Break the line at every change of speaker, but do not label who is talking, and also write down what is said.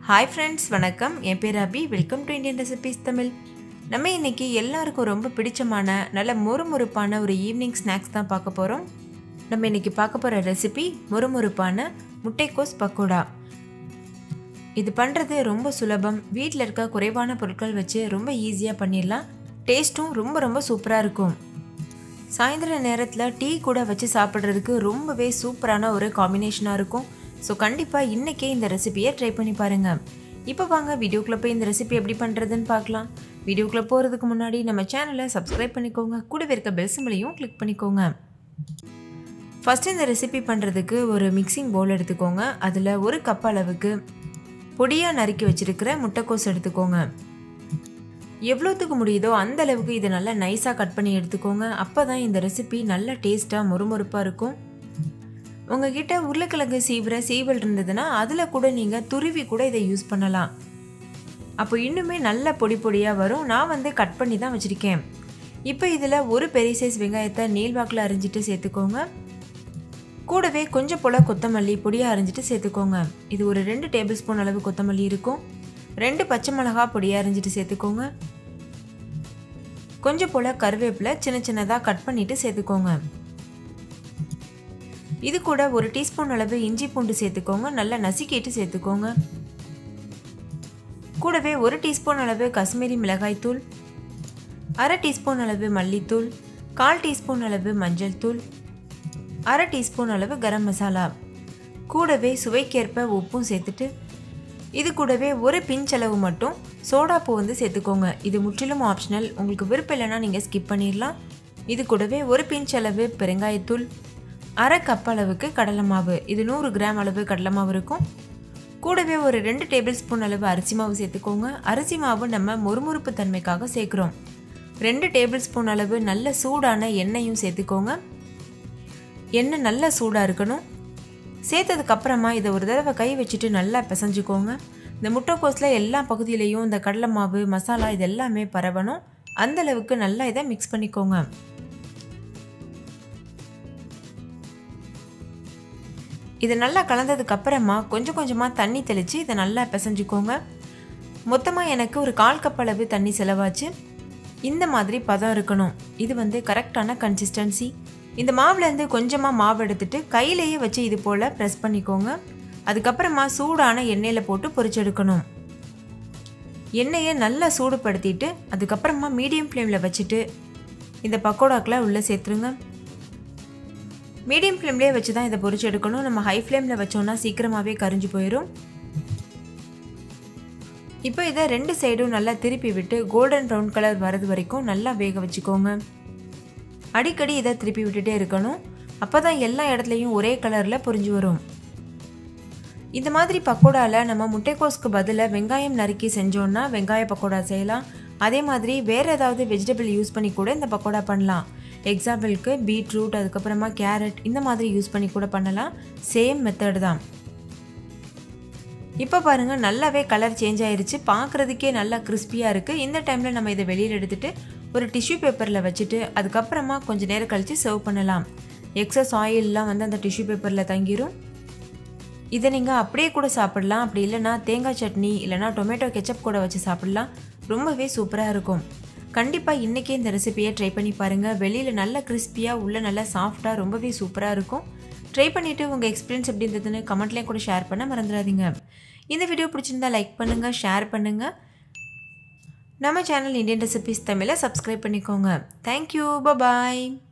hi friends வணக்கம் என் பேர் Abhi welcome to Indian recipes Tamil நம்ம இன்னைக்கு எல்லாருக்கும் ரொம்ப பிடிச்சமான நல்ல மொறுமொறுப்பான ஒரு ஈவினிங் ஸ்நாக்ஸ் தான் பார்க்க போகிறோம் நம்ம இன்னைக்கு பார்க்க போகிற ரெசிபி மொறுமொறுப்பான முட்டைக்கோஸ் பக்கோடா இது பண்ணுறது ரொம்ப சுலபம் வீட்டில் இருக்க குறைவான பொருட்கள் வச்சு ரொம்ப ஈஸியாக பண்ணிடலாம் டேஸ்ட்டும் ரொம்ப ரொம்ப சூப்பராக இருக்கும் சாயந்தர நேரத்தில் டீ கூட வச்சு சாப்பிட்றதுக்கு ரொம்பவே சூப்பரான ஒரு காம்பினேஷனாக இருக்கும் ஸோ கண்டிப்பாக இன்றைக்கே இந்த ரெசிபியை ட்ரை பண்ணி பாருங்கள் இப்போ வாங்க வீடியோக்குள்ளே போய் இந்த ரெசிபி எப்படி பண்ணுறதுன்னு பார்க்கலாம் வீடியோக்குள்ளே போகிறதுக்கு முன்னாடி நம்ம சேனலை சப்ஸ்கிரைப் பண்ணிக்கோங்க கூடவே இருக்க பெல் சிம்பிளையும் கிளிக் பண்ணிக்கோங்க ஃபஸ்ட்டு இந்த ரெசிபி பண்ணுறதுக்கு ஒரு மிக்சிங் பவுல் எடுத்துக்கோங்க அதில் ஒரு கப் அளவுக்கு பொடியாக நறுக்கி வச்சுருக்கிற முட்டைக்கோஸ் எடுத்துக்கோங்க எவ்வளோத்துக்கு முடியுதோ அந்த அளவுக்கு இதை நல்லா நைஸாக கட் பண்ணி எடுத்துக்கோங்க அப்போ தான் இந்த ரெசிபி நல்ல டேஸ்ட்டாக மொறுமொறுப்பாக இருக்கும் உங்ககிட்ட உருளைக்கிழங்கு சீவுற சீவல் இருந்ததுன்னா அதில் கூட நீங்கள் துருவி கூட இதை யூஸ் பண்ணலாம் அப்போ இன்னுமே நல்ல பொடி பொடியாக வரும் நான் வந்து கட் பண்ணி தான் வச்சுருக்கேன் இப்போ இதில் ஒரு பெரிய சைஸ் வெங்காயத்தை நீள்வாக்கில் அரிஞ்சிட்டு சேர்த்துக்கோங்க கூடவே கொஞ்சம் போல் கொத்தமல்லி பொடியாக அரிஞ்சிட்டு சேர்த்துக்கோங்க இது ஒரு ரெண்டு டேபிள் ஸ்பூன் அளவு கொத்தமல்லி இருக்கும் ரெண்டு பச்சை மிளகா பொடியாக அரிஞ்சிட்டு சேர்த்துக்கோங்க கொஞ்சம் போல் கருவேப்பிலை சின்ன சின்னதாக கட் பண்ணிவிட்டு சேர்த்துக்கோங்க இது கூட ஒரு டீஸ்பூன் அளவு இஞ்சி பூண்டு சேர்த்துக்கோங்க நல்லா நசுக்கிட்டு சேர்த்துக்கோங்க கூடவே ஒரு டீஸ்பூன் அளவு காஷ்மீரி மிளகாய்த்தூள் அரை டீஸ்பூன் அளவு மல்லித்தூள் கால் டீஸ்பூன் அளவு மஞ்சள் தூள் அரை டீஸ்பூன் அளவு கரம் மசாலா கூடவே சுவைக்கேற்ப உப்பும் சேர்த்துட்டு இது கூடவே ஒரு பிஞ்ச் அளவு மட்டும் சோடாப்பூ வந்து சேர்த்துக்கோங்க இது முற்றிலும் ஆப்ஷனல் உங்களுக்கு விருப்பம் இல்லைன்னா நீங்கள் ஸ்கிப் பண்ணிடலாம் இது கூடவே ஒரு பிஞ்ச் அளவு பெருங்காயத்தூள் அரை கப் அளவுக்கு கடலை மாவு இது நூறு கிராம் அளவு கடலை மாவு இருக்கும் கூடவே ஒரு ரெண்டு டேபிள் ஸ்பூன் அளவு அரிசி மாவு சேர்த்துக்கோங்க அரிசி மாவு நம்ம மொறுமொறுப்பு தன்மைக்காக சேர்க்குறோம் ரெண்டு டேபிள் ஸ்பூன் அளவு நல்ல சூடான எண்ணெயும் சேர்த்துக்கோங்க எண்ணெய் நல்லா சூடாக இருக்கணும் சேர்த்ததுக்கப்புறமா இதை ஒரு தடவை கை வச்சுட்டு நல்லா பிசைஞ்சுக்கோங்க இந்த முட்டைக்கோஸில் எல்லா பகுதியிலையும் இந்த கடலை மாவு மசாலா இது எல்லாமே பரவணும் அந்தளவுக்கு நல்லா இதை மிக்ஸ் பண்ணிக்கோங்க இது நல்லா கலந்ததுக்கு அப்புறமா கொஞ்சம் கொஞ்சமாக தண்ணி தெளித்து இதை நல்லா பிசைஞ்சுக்கோங்க மொத்தமாக எனக்கு ஒரு கால் கப் அளவு தண்ணி செலவாச்சு இந்த மாதிரி பதம் இருக்கணும் இது வந்து கரெக்டான கன்சிஸ்டன்சி இந்த மாவுலேருந்து கொஞ்சமாக மாவு எடுத்துட்டு கையிலேயே வச்சு இது போல் ப்ரெஸ் பண்ணிக்கோங்க அதுக்கப்புறமா சூடான எண்ணெயில் போட்டு பொரிச்செடுக்கணும் எண்ணெயை நல்லா சூடுபடுத்திட்டு அதுக்கப்புறமா மீடியம் ஃப்ளேமில் வச்சுட்டு இந்த பக்கோடாக்களை உள்ளே சேர்த்துருங்க மீடியம் ஃப்ளேம்லேயே வச்சு தான் இதை பொரிச்சு எடுக்கணும் நம்ம ஹை ஃப்ளேமில் வச்சோம்னா சீக்கிரமாகவே கரிஞ்சு போயிடும் இப்போ இதை ரெண்டு சைடும் நல்லா திருப்பி விட்டு கோல்டன் ப்ரௌன் கலர் வரது வரைக்கும் நல்லா வேக வச்சுக்கோங்க அடிக்கடி இதை திருப்பி விட்டுட்டே இருக்கணும் அப்போ தான் எல்லா இடத்துலையும் ஒரே கலரில் பொரிஞ்சு வரும் இந்த மாதிரி பக்கோடாவில் நம்ம முட்டைக்கோஸ்க்கு பதிலாக வெங்காயம் நறுக்கி செஞ்சோன்னா வெங்காய பக்கோடா செய்யலாம் அதே மாதிரி வேறு ஏதாவது வெஜிடபிள் யூஸ் பண்ணி கூட இந்த பக்கோடா பண்ணலாம் எக்ஸாம்பிளுக்கு பீட்ரூட் அதுக்கப்புறமா கேரட் இந்த மாதிரி யூஸ் பண்ணி கூட பண்ணலாம் சேம் மெத்தட் தான் இப்போ பாருங்கள் நல்லாவே கலர் சேஞ்ச் ஆயிருச்சு பார்க்குறதுக்கே நல்லா கிறிஸ்பியாக இருக்குது இந்த டைமில் நம்ம இதை வெளியில் எடுத்துகிட்டு ஒரு டிஷ்யூ பேப்பரில் வச்சுட்டு அதுக்கப்புறமா கொஞ்சம் நேரம் கழித்து சர்வ் பண்ணலாம் எக்ஸஸ் ஆயிலெலாம் வந்து அந்த டிஷ்யூ பேப்பரில் தங்கிரும் இதை நீங்கள் அப்படியே கூட சாப்பிடலாம் அப்படி இல்லைனா தேங்காய் சட்னி இல்லைனா டொமேட்டோ கெச்சப் கூட வச்சு சாப்பிடலாம் ரொம்பவே சூப்பராக இருக்கும் கண்டிப்பாக இன்றைக்கே இந்த ரெசிபியை ட்ரை பண்ணி பாருங்கள் வெளியில் நல்ல கிறிஸ்பியாக உள்ளே நல்லா சாஃப்டாக ரொம்பவே சூப்பராக இருக்கும் ட்ரை பண்ணிவிட்டு உங்கள் எக்ஸ்பீரியன்ஸ் எப்படி இருந்ததுன்னு கமெண்ட்லேயும் கூட ஷேர் பண்ண மறந்துடாதீங்க இந்த வீடியோ பிடிச்சிருந்தா லைக் பண்ணுங்கள் ஷேர் பண்ணுங்கள் நம்ம சேனல் இந்தியன் ரெசிபிஸ் தமிழை சப்ஸ்கிரைப் பண்ணிக்கோங்க தேங்க்யூ பபாய்